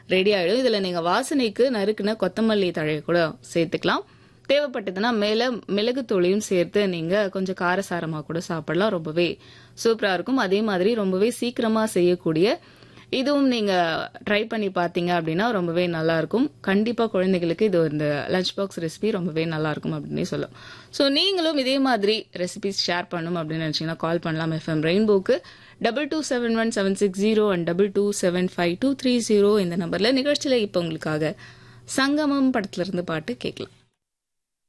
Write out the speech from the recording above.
ready ஆயிடும் இதுல நீங்க வாசனைக்கு நறுக்குன கொத்தமல்லி தழையை கூட சேர்த்துக்கலாம் தேவைப்பட்டதுன்னா மேல மிளகு தூளையும் சேர்த்து நீங்க கொஞ்சம் காரசாரமா கூட சாப்பிடலாம் ரொம்பவே சூப்பரா இருக்கும் அதே மாதிரி ரொம்பவே சீக்கிரமா செய்யக்கூடிய இதுவும் நீங்க ட்ரை பண்ணி பார்த்தீங்க அப்படின்னா ரொம்பவே நல்லா இருக்கும் கண்டிப்பா குழந்தைகளுக்கு இது இந்த லஞ்ச் பாக்ஸ் ரெசிபி ரொம்பவே நல்லா இருக்கும் அப்படின்னே சொல்லும் ஸோ நீங்களும் இதே மாதிரி ரெசிபிஸ் ஷேர் பண்ணணும் அப்படின்னு நினைச்சீங்கன்னா கால் பண்ணலாம் எஃப்எம் ரெயின்போக்கு double two seven one seven six zero and double two seven five two three zero இந்த நம்பர்ல நிகழ்ச்சியில இப்போ உங்களுக்காக சங்கமம் படத்துல இருந்து பாட்டு கேட்கலாம்